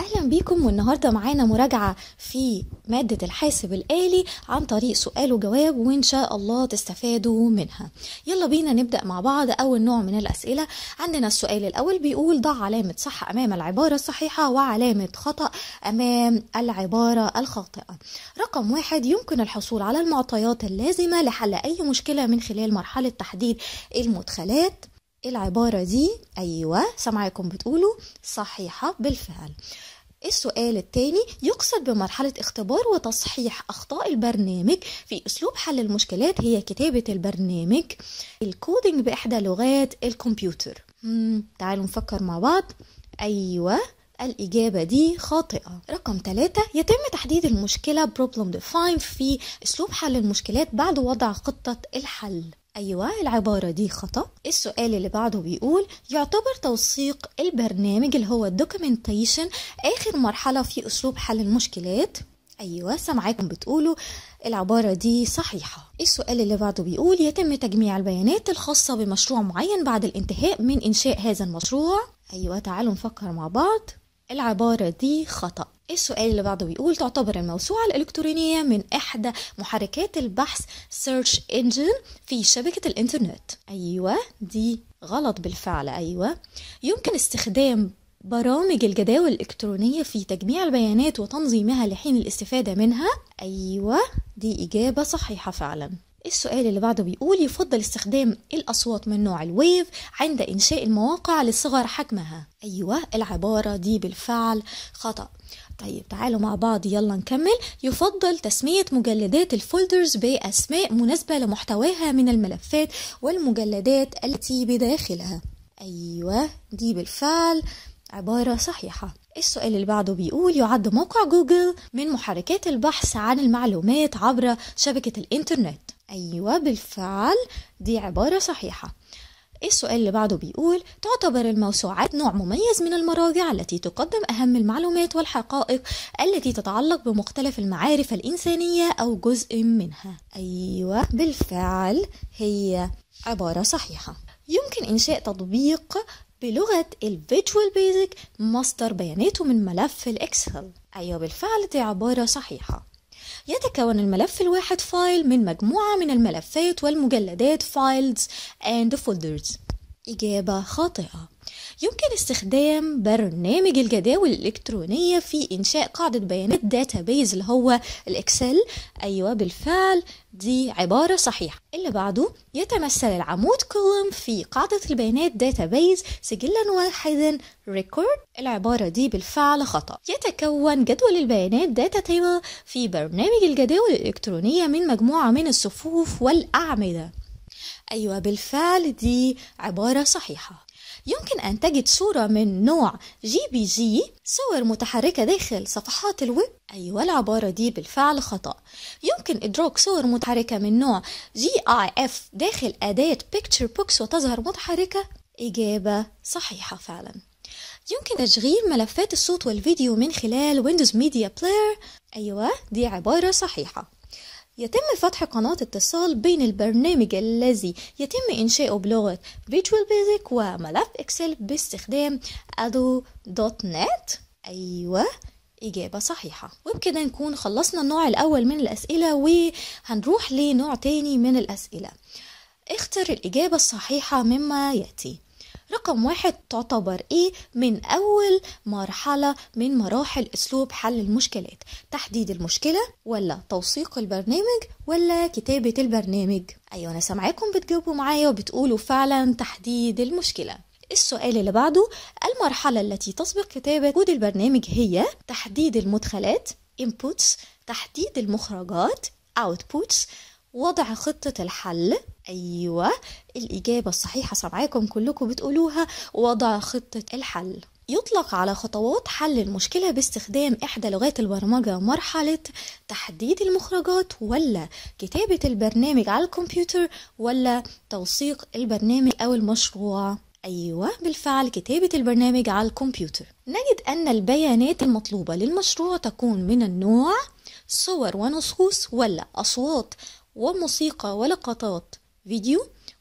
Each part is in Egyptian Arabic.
أهلا بيكم والنهاردة معانا مراجعة في مادة الحاسب الآلي عن طريق سؤال وجواب وإن شاء الله تستفادوا منها يلا بينا نبدأ مع بعض أول نوع من الأسئلة عندنا السؤال الأول بيقول ضع علامة صح أمام العبارة الصحيحة وعلامة خطأ أمام العبارة الخاطئة رقم واحد يمكن الحصول على المعطيات اللازمة لحل أي مشكلة من خلال مرحلة تحديد المدخلات العبارة دي أيوة سمعكم بتقولوا صحيحة بالفعل السؤال الثاني يقصد بمرحلة اختبار وتصحيح أخطاء البرنامج في أسلوب حل المشكلات هي كتابة البرنامج الكودينج بإحدى لغات الكمبيوتر مم. تعالوا نفكر مع بعض أيوة الإجابة دي خاطئة رقم ثلاثة يتم تحديد المشكلة problem define في أسلوب حل المشكلات بعد وضع خطة الحل أيوة العبارة دي خطأ السؤال اللي بعده بيقول يعتبر توثيق البرنامج اللي هو الدوكيومنتيشن آخر مرحلة في أسلوب حل المشكلات أيوة سامعاكم بتقولوا العبارة دي صحيحة السؤال اللي بعده بيقول يتم تجميع البيانات الخاصة بمشروع معين بعد الانتهاء من إنشاء هذا المشروع أيوة تعالوا نفكر مع بعض العبارة دي خطأ السؤال اللي بعده بيقول تعتبر الموسوعة الإلكترونية من إحدى محركات البحث Search Engine في شبكة الإنترنت أيوة دي غلط بالفعل أيوة يمكن استخدام برامج الجداول الإلكترونية في تجميع البيانات وتنظيمها لحين الاستفادة منها أيوة دي إجابة صحيحة فعلا السؤال اللي بعده بيقول يفضل استخدام الأصوات من نوع الويف عند إنشاء المواقع لصغر حجمها أيوة العبارة دي بالفعل خطأ طيب تعالوا مع بعض يلا نكمل يفضل تسمية مجلدات الفولدرز بأسماء مناسبة لمحتواها من الملفات والمجلدات التي بداخلها أيوة دي بالفعل عبارة صحيحة السؤال اللي بعده بيقول يعد موقع جوجل من محركات البحث عن المعلومات عبر شبكة الإنترنت أيوة بالفعل دي عبارة صحيحة السؤال اللي بعده بيقول تعتبر الموسوعات نوع مميز من المراجع التي تقدم أهم المعلومات والحقائق التي تتعلق بمختلف المعارف الإنسانية أو جزء منها أيوة بالفعل هي عبارة صحيحة يمكن إنشاء تطبيق بلغة الفيجوال بيزك مصدر بياناته من ملف الإكسل أيوة بالفعل دي عبارة صحيحة يتكون الملف الواحد فايل من مجموعة من الملفات والمجلدات files and folders إجابة خاطئة يمكن استخدام برنامج الجداول الإلكترونية في إنشاء قاعدة بيانات داتابيز اللي هو الإكسل أيوة بالفعل دي عبارة صحيحة اللي بعده يتمثل العمود كولوم في قاعدة البيانات داتابيز سجلا واحدا ريكورد العبارة دي بالفعل خطأ يتكون جدول البيانات داتا تيبل في برنامج الجداول الإلكترونية من مجموعة من الصفوف والأعمدة أيوة بالفعل دي عبارة صحيحة يمكن أن تجد صورة من نوع جي بي جي صور متحركة داخل صفحات الويب أيوة العبارة دي بالفعل خطأ يمكن إدراك صور متحركة من نوع جي آي إف داخل أداة بيكتشر بوكس وتظهر متحركة إجابة صحيحة فعلا يمكن تشغيل ملفات الصوت والفيديو من خلال ويندوز ميديا بلاير أيوة دي عبارة صحيحة يتم فتح قناة اتصال بين البرنامج الذي يتم إنشاؤه بلغة Visual Basic وملف إكسل باستخدام ado.net أيوة إجابة صحيحة وبكده نكون خلصنا النوع الأول من الأسئلة وهنروح لنوع تاني من الأسئلة اختر الإجابة الصحيحة مما يأتي رقم واحد تعتبر ايه من اول مرحلة من مراحل اسلوب حل المشكلات تحديد المشكلة ولا توثيق البرنامج ولا كتابة البرنامج ايوه انا سامعاكم بتجاوبوا معايا وبتقولوا فعلا تحديد المشكلة السؤال اللي بعده المرحلة التي تسبق كتابة كود البرنامج هي تحديد المدخلات inputs تحديد المخرجات outputs وضع خطة الحل أيوة الإجابة الصحيحة سامعاكم كلكم بتقولوها وضع خطة الحل يطلق على خطوات حل المشكلة باستخدام إحدى لغات البرمجة مرحلة تحديد المخرجات ولا كتابة البرنامج على الكمبيوتر ولا توثيق البرنامج أو المشروع أيوة بالفعل كتابة البرنامج على الكمبيوتر نجد أن البيانات المطلوبة للمشروع تكون من النوع صور ونصوص ولا أصوات وموسيقى ولقطات فيديو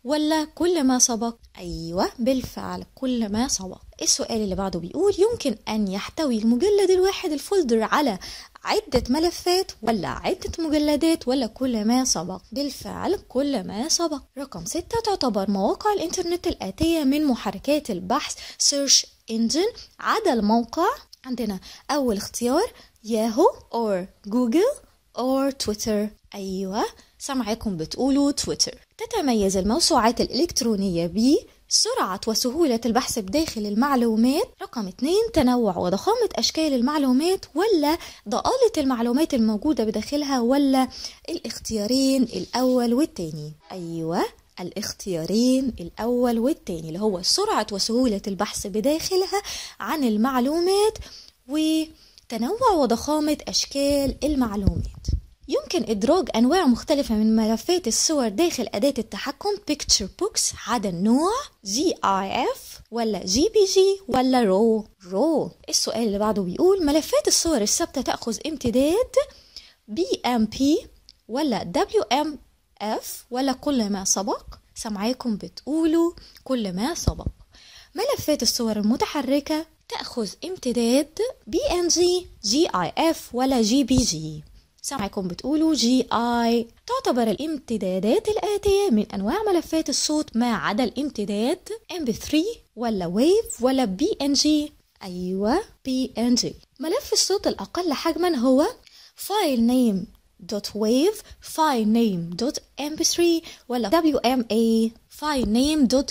ولا كل ما سبق أيوة بالفعل كل ما سبق السؤال اللي بعده بيقول يمكن أن يحتوي المجلد الواحد الفولدر على عدة ملفات ولا عدة مجلدات ولا كل ما سبق بالفعل كل ما سبق رقم ستة تعتبر مواقع الإنترنت الآتية من محركات البحث Search Engine عدا الموقع عندنا أول اختيار ياهو or جوجل or تويتر أيوة سامعاكم بتقولوا تويتر تتميز الموسوعات الإلكترونية ب سرعة وسهولة البحث بداخل المعلومات رقم اتنين تنوع وضخامة أشكال المعلومات ولا ضآلة المعلومات الموجودة بداخلها ولا الاختيارين الأول والتاني أيوة الاختيارين الأول والتاني اللي هو سرعة وسهولة البحث بداخلها عن المعلومات وتنوع وضخامة أشكال المعلومات يمكن إدراج أنواع مختلفة من ملفات الصور داخل أداة التحكم Picture Books عدا النوع GIF ولا GPG ولا RAW RAW السؤال اللي بعده بيقول ملفات الصور الثابتة تأخذ امتداد BMP ولا WMF ولا كل ما سبق سمعاكم بتقولوا كل ما سبق ملفات الصور المتحركة تأخذ امتداد BNG GIF ولا GPG سامعكم بتقولوا جي اي تعتبر الامتدادات الآتية من أنواع ملفات الصوت ما عدا الامتداد MP3 ولا ويف ولا بي ان جي أيوة بي ان جي ملف الصوت الأقل حجما هو فايل نيم دوت ويف فايل نيم دوت mp3 ولا wma فايل نيم دوت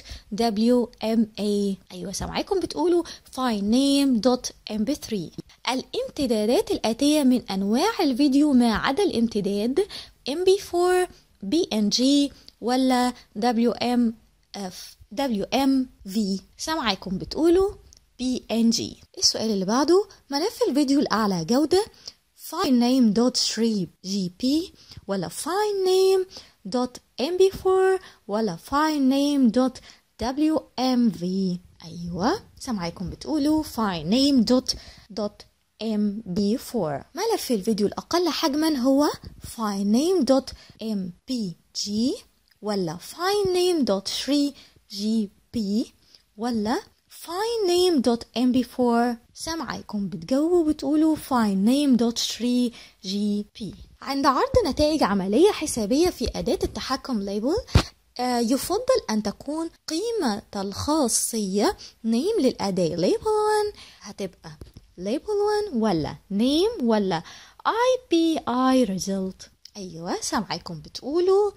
wma أيوة سامعاكم بتقولوا فايل نيم دوت mp3 الامتدادات الآتية من أنواع الفيديو ما عدا الامتداد mp4 bng ولا wmf wmv سامعاكم بتقولوا bng السؤال اللي بعده ملف الفيديو الأعلى جودة filename.3gp ولا filename.mp4 ولا filename.wmv أيوة سامعاكم بتقولوا filename.mp4 ملف الفيديو الأقل حجما هو filename.mpg ولا filename.3gp ولا filename.mp4 سامعاكم بتجاوبوا بتقولوا filename.3gp عند عرض نتائج عملية حسابية في أداة التحكم ليبل آه يفضل أن تكون قيمة الخاصية name للأداة label 1 هتبقى label 1 ولا name ولا IPI result أيوة سامعاكم بتقولوا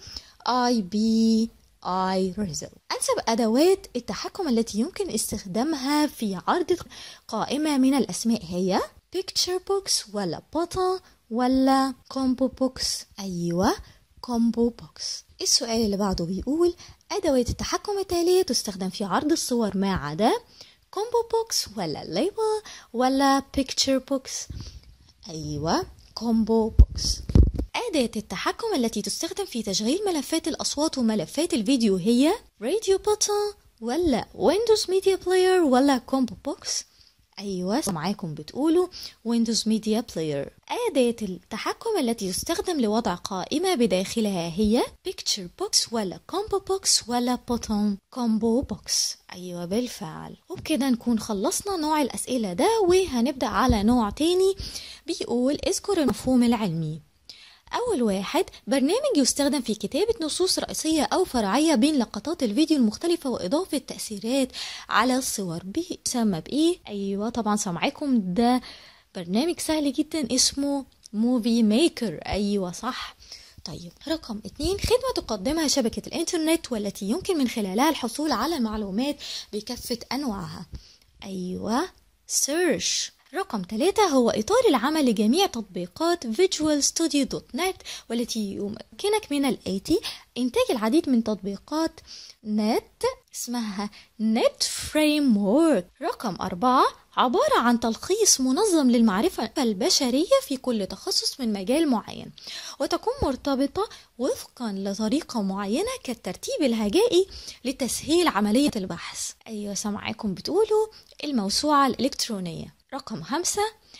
IPI I result أنسب أدوات التحكم التي يمكن استخدامها في عرض قائمة من الأسماء هي picture box ولا button ولا combo box أيوة combo box السؤال اللي بعده بيقول أدوات التحكم التالية تستخدم في عرض الصور ما عدا combo box ولا label ولا picture box أيوة combo box أداة التحكم التي تستخدم في تشغيل ملفات الأصوات وملفات الفيديو هي راديو بوتون ولا ويندوز ميديا بلاير ولا كومبو بوكس أيوة معاكم بتقولوا ويندوز ميديا بلاير أداة التحكم التي تستخدم لوضع قائمة بداخلها هي بيكتشر بوكس ولا كومبو بوكس ولا بوتون كومبو بوكس أيوة بالفعل وبكده نكون خلصنا نوع الأسئلة ده وهنبدأ على نوع تاني بيقول اذكر المفهوم العلمي أول واحد برنامج يستخدم في كتابة نصوص رئيسية أو فرعية بين لقطات الفيديو المختلفة وإضافة تأثيرات على الصور بيسمى بإيه؟ أيوة طبعا سامعاكم ده برنامج سهل جدا اسمه موفي ميكر أيوة صح طيب رقم اتنين خدمة تقدمها شبكة الإنترنت والتي يمكن من خلالها الحصول على معلومات بكافة أنواعها أيوة سيرش رقم ثلاثة هو إطار العمل لجميع تطبيقات visualstudio.net والتي يمكنك من الآتي إنتاج العديد من تطبيقات نت اسمها نت فريمورك رقم أربعة عبارة عن تلخيص منظم للمعرفة البشرية في كل تخصص من مجال معين وتكون مرتبطة وفقا لطريقة معينة كالترتيب الهجائي لتسهيل عملية البحث أيوة سامعاكم بتقولوا الموسوعة الإلكترونية رقم خمسة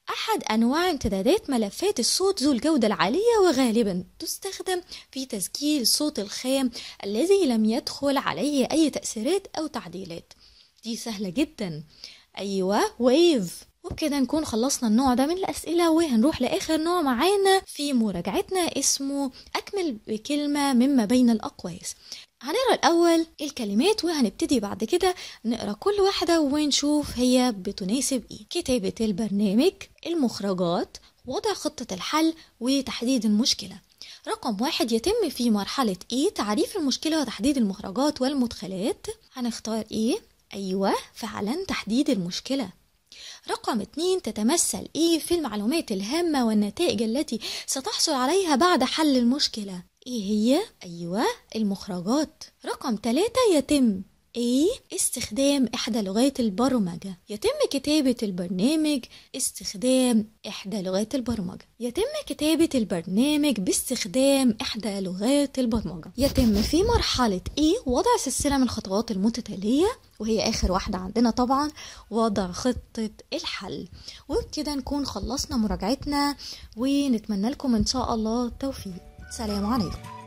أحد أنواع امتدادات ملفات الصوت ذو الجودة العالية وغالبا تستخدم في تسجيل صوت الخام الذي لم يدخل عليه أي تأثيرات أو تعديلات دي سهلة جدا أيوة ويف وبكده نكون خلصنا النوع ده من الأسئلة وهنروح لآخر نوع معانا في مراجعتنا اسمه أكمل بكلمة مما بين الأقواس هنقرا الأول الكلمات وهنبتدي بعد كده نقرا كل واحدة ونشوف هي بتناسب إيه كتابة البرنامج المخرجات وضع خطة الحل وتحديد المشكلة رقم واحد يتم في مرحلة إيه تعريف المشكلة وتحديد المخرجات والمدخلات هنختار إيه أيوة فعلا تحديد المشكلة رقم اتنين تتمثل ايه في المعلومات الهامة والنتائج التي ستحصل عليها بعد حل المشكلة ايه هي؟ ايوه المخرجات رقم تلاتة يتم ايه استخدام احدى لغات البرمجة يتم كتابة البرنامج استخدام احدى لغات البرمجة يتم كتابة البرنامج باستخدام احدى لغات البرمجة يتم في مرحلة ايه وضع سلسلة من الخطوات المتتالية وهي اخر واحدة عندنا طبعا وضع خطة الحل وبكده نكون خلصنا مراجعتنا ونتمنى لكم ان شاء الله التوفيق سلام عليكم